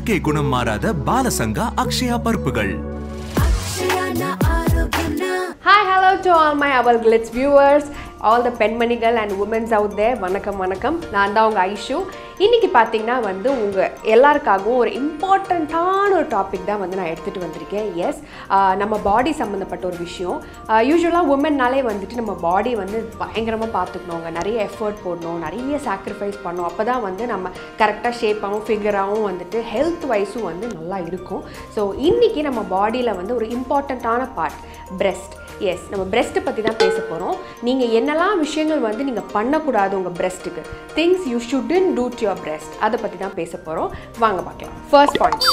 இயற்கை குணம் மாறாத பாலசங்கா அக்ஷயா பருப்புகள் hi hello to all my our glitz viewers all the பெண்மணிகள் அண்ட் உமன்ஸ் அவுட் தேர் வணக்கம் வணக்கம் நான் தான் உங்கள் ஐஷு இன்னைக்கு பார்த்தீங்கன்னா வந்து உங்கள் எல்லாருக்காகவும் ஒரு இம்பார்ட்டண்ட்டான ஒரு டாபிக் தான் வந்து நான் எடுத்துகிட்டு வந்திருக்கேன் எஸ் நம்ம பாடி சம்மந்தப்பட்ட ஒரு விஷயம் யூஸ்வலாக உமன்னாலே வந்துட்டு நம்ம பாடி வந்து பயங்கரமாக பார்த்துக்கணுங்க நிறைய எஃபர்ட் போடணும் நிறைய சாக்ரிஃபைஸ் பண்ணணும் அப்போ தான் வந்து நம்ம கரெக்டாக ஷேப்பாகவும் ஃபிகராகவும் வந்துட்டு ஹெல்த் வைஸும் வந்து நல்லா இருக்கும் ஸோ இன்றைக்கி நம்ம பாடியில் வந்து ஒரு இம்பார்ட்டண்ட்டான பார்ட் breast எஸ் நம்ம பிரெஸ்ட்டை பற்றி தான் பேச போகிறோம் நீங்கள் என்னெல்லாம் விஷயங்கள் வந்து நீங்கள் பண்ணக்கூடாது உங்கள் பிரெஸ்ட்டுக்கு things you shouldn't do to your breast அதை பற்றி தான் பேச போகிறோம் வாங்க பார்க்கலாம் first point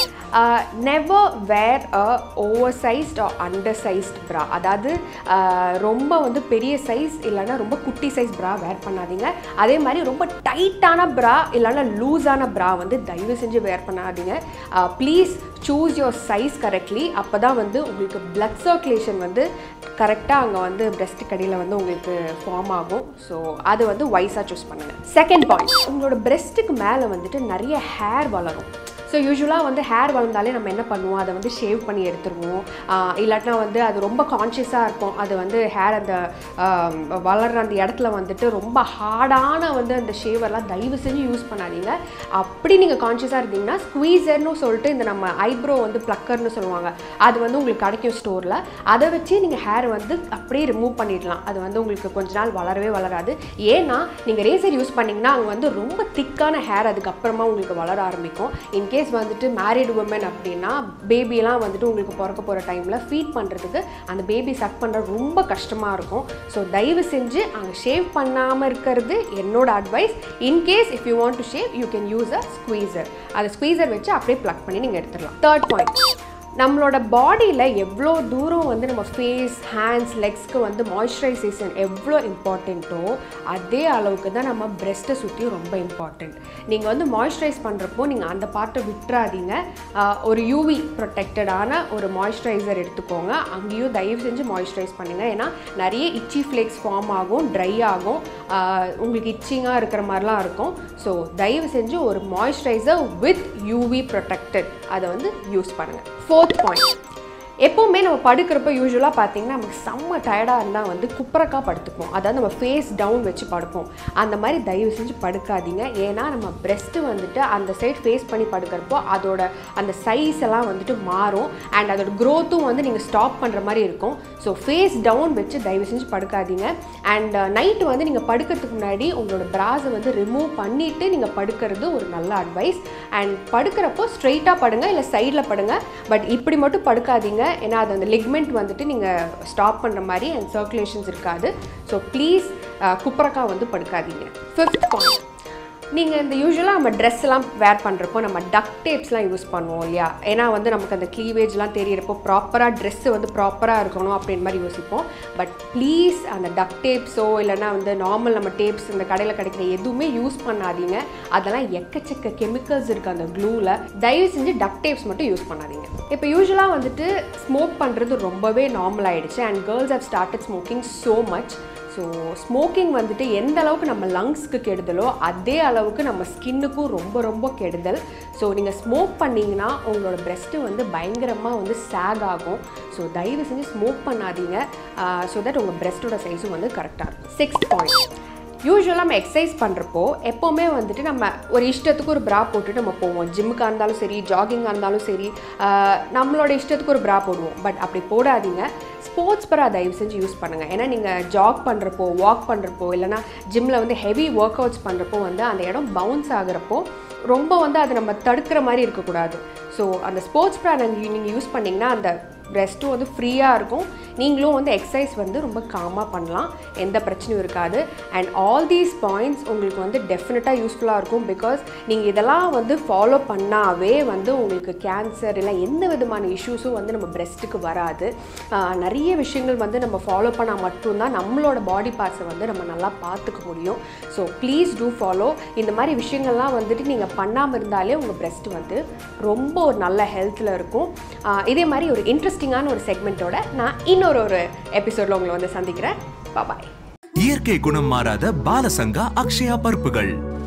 never wear a oversized or undersized bra அதாவது uh, ரொம்ப வந்து பெரிய சைஸ் இல்லைன்னா ரொம்ப குட்டி சைஸ் ப்ரா வேர் பண்ணாதீங்க அதே மாதிரி ரொம்ப டைட்டான ப்ரா இல்லைன்னா லூஸான ப்ரா வந்து தயவு செஞ்சு வேர் பண்ணாதீங்க please choose your size correctly அப்போ தான் வந்து உங்களுக்கு பிளட் சர்க்குலேஷன் வந்து கரெக்டாக அங்கே வந்து breast கடியில் வந்து உங்களுக்கு ஃபார்ம் ஆகும் ஸோ அது வந்து வைஸாக சூஸ் பண்ணுங்கள் செகண்ட் பாயிண்ட் உங்களோட பிரெஸ்ட்டுக்கு மேலே வந்துட்டு நிறைய ஹேர் வளரும் ஸோ யூஸ்வலாக வந்து ஹேர் வளர்ந்தாலே நம்ம என்ன பண்ணுவோம் அதை வந்து ஷேவ் பண்ணி எடுத்துருவோம் ஆஹ் இல்லாட்டினா வந்து அது ரொம்ப கான்ஷியஸாக இருக்கும் அது வந்து ஹேர் அந்த ஆம், வளர்ற அந்த இடத்துல வந்துட்டு ரொம்ப ஹார்டான வந்து அந்த ஷேவர்லாம் தயவு செஞ்சு யூஸ் பண்ணாதீங்க அப்படி நீங்கள் கான்ஷியஸாக இருந்தீங்கன்னா ஸ்குவீசர்னு சொல்லிட்டு இந்த நம்ம ஐப்ரோ வந்து ப்ளக்கர்னு சொல்லுவாங்க அது வந்து உங்களுக்கு கிடைக்கும் ஸ்டோரில் அதை வச்சு நீங்கள் ஹேர் வந்து அப்படியே ரிமூவ் பண்ணிடலாம் அது வந்து உங்களுக்கு கொஞ்ச நாள் வளரவே வளராது ஏன்னா நீங்கள் ரேசர் யூஸ் பண்ணிங்கன்னா அங்கே வந்து ரொம்ப திக்கான ஹேர் அதுக்கப்புறமா உங்களுக்கு வளர ஆரம்பிக்கும் இன்கேஸ் வந்துட்டு மேரிடு உமன் அப்படின்னா பேபிலாம் வந்துட்டு உங்களுக்கு பிறக்க போகிற டைமில் ஃபீட் பண்ணுறதுக்கு அந்த பேபி சக் பண்ணுறது ரொம்ப கஷ்டமாக இருக்கும் ஸோ தயவு செஞ்சு அங்கே ஷேவ் பண்ணாமல் இருக்கிறது என்னோட advice in case if you want to shave you can use a squeezer அந்த ஸ்குவீசர் வச்சு அப்படியே ப்ளக் பண்ணி நீங்கள் எடுத்துடலாம் தேர்ட் பாயிண்ட் நம்மளோட பாடியில் எவ்வளோ தூரம் வந்து நம்ம ஃபேஸ் ஹேண்ட்ஸ் லெக்ஸ்க்கு வந்து மாய்ஸ்சரைசேஷன் எவ்வளோ இம்பார்ட்டண்ட்டோ அதே அளவுக்கு தான் நம்ம பிரெஸ்ட்டை சுற்றியும் ரொம்ப இம்பார்ட்டண்ட் நீங்கள் வந்து மாய்ஸ்சரைஸ் பண்ணுறப்போ நீங்கள் அந்த பார்ட்டை விட்டுறாதீங்க ஆஹ் ஒரு யூவி ப்ரொடெக்டடான ஒரு மாய்ஸ்சரைசர் எடுத்துக்கோங்க அங்கேயும் தயவு செஞ்சு மாய்ஸ்சரைஸ் பண்ணுங்கள் ஏன்னா நிறைய இச்சி ஃப்ளேக்ஸ் ஃபார்ம் ஆகும் ட்ரை ஆகும் ஆஹ் உங்களுக்கு இச்சிங்காக இருக்கிற மாதிரிலாம் இருக்கும் ஸோ தயவு செஞ்சு ஒரு மாய்ஸ்சரைசர் வித் யூவி ப்ரொடெக்டட் அதை வந்து யூஸ் பண்ணுங்கள் ஃபோர்த் பாயிண்ட் எப்போவுமே நம்ம படுக்கிறப்ப யூஸ்வலாக பார்த்தீங்கன்னா நமக்கு செம்ம டயர்டாக இருந்தால் வந்து குப்பரக்கா படுத்துப்போம் அதாவது நம்ம ஃபேஸ் டவுன் வச்சு படுப்போம் அந்த மாதிரி தயவு செஞ்சு படுக்காதீங்க ஏன்னா நம்ம பிரெஸ்ட்டு வந்துட்டு அந்த சைடு ஃபேஸ் பண்ணி படுக்கிறப்போ அதோட அந்த சைஸ் எல்லாம் வந்துட்டு மாறும் அண்ட் அதோட க்ரோத்தும் வந்து நீங்கள் ஸ்டாப் பண்ணுற மாதிரி இருக்கும் ஸோ ஃபேஸ் டவுன் வச்சு தயவு செஞ்சு படுக்காதீங்க அண்ட் நைட்டு வந்து நீங்கள் படுக்கிறதுக்கு முன்னாடி உங்களோட பிராஸை வந்து ரிமூவ் பண்ணிவிட்டு நீங்கள் படுக்கிறது ஒரு நல்ல அட்வைஸ் அண்ட் படுக்கிறப்போ ஸ்ட்ரெயிட்டாக படுங்க இல்லை சைடில் படுங்க பட் இப்படி மட்டும் படுக்காதீங்க ஏன்னா அது அந்த லிக்மெண்ட் வந்துட்டு நீங்கள் ஸ்டாப் பண்ணுற மாதிரி அண்ட் சர்க்குலேஷன்ஸ் இருக்காது ஸோ ப்ளீஸ் குப்பரக்கா வந்து படுக்காதீங்க ஃபிஃப்த் பாயிண்ட் நீங்கள் இந்த யூஸ்வலாக நம்ம ட்ரெஸ் எல்லாம் வேர் பண்ணுறப்போ நம்ம டக் டேப்ஸ்லாம் யூஸ் பண்ணுவோம் இல்லையா ஏன்னா வந்து நமக்கு அந்த க்ளீவேஜ்லாம் தெரியறப்போ ப்ராப்பராக ட்ரெஸ்ஸு வந்து ப்ராப்பராக இருக்கணும் அப்படின்ற மாதிரி யோசிப்போம் பட் ப்ளீஸ் அந்த டக் டேப்ஸோ இல்லைனா வந்து நார்மல் நம்ம டேப்ஸ் இந்த கடையில் கிடைக்கிற எதுவுமே யூஸ் பண்ணாதீங்க அதெல்லாம் எக்கச்சக்க கெமிக்கல்ஸ் இருக்குது அந்த க்ளூவில் தயவு செஞ்சு டக் டேப்ஸ் மட்டும் யூஸ் பண்ணாதீங்க இப்போ யூஸ்வலாக வந்துட்டு ஸ்மோக் பண்ணுறது ரொம்பவே நார்மல் ஆயிடுச்சு and girls have started smoking so much so smoking வந்துட்டு எந்த அளவுக்கு நம்ம லங்ஸ்க்கு கெடுதலோ அதே அளவுக்கு நம்ம ஸ்கின்னுக்கும் ரொம்ப ரொம்ப கெடுதல் ஸோ நீங்கள் ஸ்மோக் பண்ணிங்கன்னா உங்களோட பிரெஸ்ட்டு வந்து பயங்கரமாக வந்து சேக் ஆகும் ஸோ தயவு செஞ்சு ஸ்மோக் பண்ணாதீங்க ஸோ தட் உங்கள் பிரெஸ்ட்டோட சைஸும் வந்து கரெக்டாக இருக்கும் சிக்ஸ்த் பாயிண்ட் யூஸ்வலாக நம்ம எக்ஸசைஸ் பண்ணுறப்போ எப்போவுமே வந்துட்டு நம்ம ஒரு இஷ்டத்துக்கு ஒரு ப்ரா போட்டுட்டு நம்ம போவோம் ஜிம்முக்காக இருந்தாலும் சரி ஜாகிங்காக இருந்தாலும் சரி ஆஹ் நம்மளோட இஷ்டத்துக்கு ஒரு ப்ரா போடுவோம் பட் அப்படி போடாதீங்க ஸ்போர்ட்ஸ் ப்ரா தயவு செஞ்சு யூஸ் பண்ணுங்கள் ஏன்னா நீங்கள் ஜாக் பண்ணுறப்போ வாக் பண்ணுறப்போ இல்லைனா ஜிம்மில் வந்து ஹெவி ஒர்க் அவுட்ஸ் பண்ணுறப்போ வந்து அந்த இடம் பவுன்ஸ் ஆகுறப்போ ரொம்ப வந்து அது நம்ம தடுக்கிற மாதிரி இருக்கக்கூடாது ஸோ அந்த ஸ்போர்ட்ஸ் ப்ரா நீங்கள் யூஸ் பண்ணிங்கன்னா அந்த ரெஸ்ட்டும் வந்து ஃப்ரீயாக இருக்கும் நீங்களும் வந்து எக்ஸசைஸ் வந்து ரொம்ப காமாக பண்ணலாம் எந்த பிரச்சனையும் இருக்காது அண்ட் ஆல் தீஸ் பாயிண்ட்ஸ் உங்களுக்கு வந்து டெஃபினட்டாக யூஸ்ஃபுல்லாக இருக்கும் பிகாஸ் நீங்கள் இதெல்லாம் வந்து ஃபாலோ பண்ணாவே வந்து உங்களுக்கு கேன்சர் இல்லை எந்த விதமான இஷ்யூஸும் வந்து நம்ம பிரெஸ்ட்டுக்கு வராது ஆஹ் நிறைய விஷயங்கள் வந்து நம்ம ஃபாலோ பண்ணால் மட்டும்தான் நம்மளோட பாடி பார்ட்ஸை வந்து நம்ம நல்லா பார்த்துக்க முடியும் ஸோ ப்ளீஸ் டூ ஃபாலோ இந்த மாதிரி விஷயங்கள்லாம் வந்துட்டு நீங்கள் பண்ணாமல் இருந்தாலே உங்கள் பிரெஸ்ட் வந்து ரொம்ப ஒரு நல்ல ஹெல்த்தில் இருக்கும் ஆஹ் இதே மாதிரி ஒரு இன்ட்ரெஸ்டிங்கான ஒரு செக்மெண்ட்டோட நான் இன்னொரு ஒரு எபிசோடில் உங்களை வந்து சந்திக்கிறேன் பாய் இயற்கை குணம் மாறாத பாலசங்கா அக்ஷயா பருப்புகள்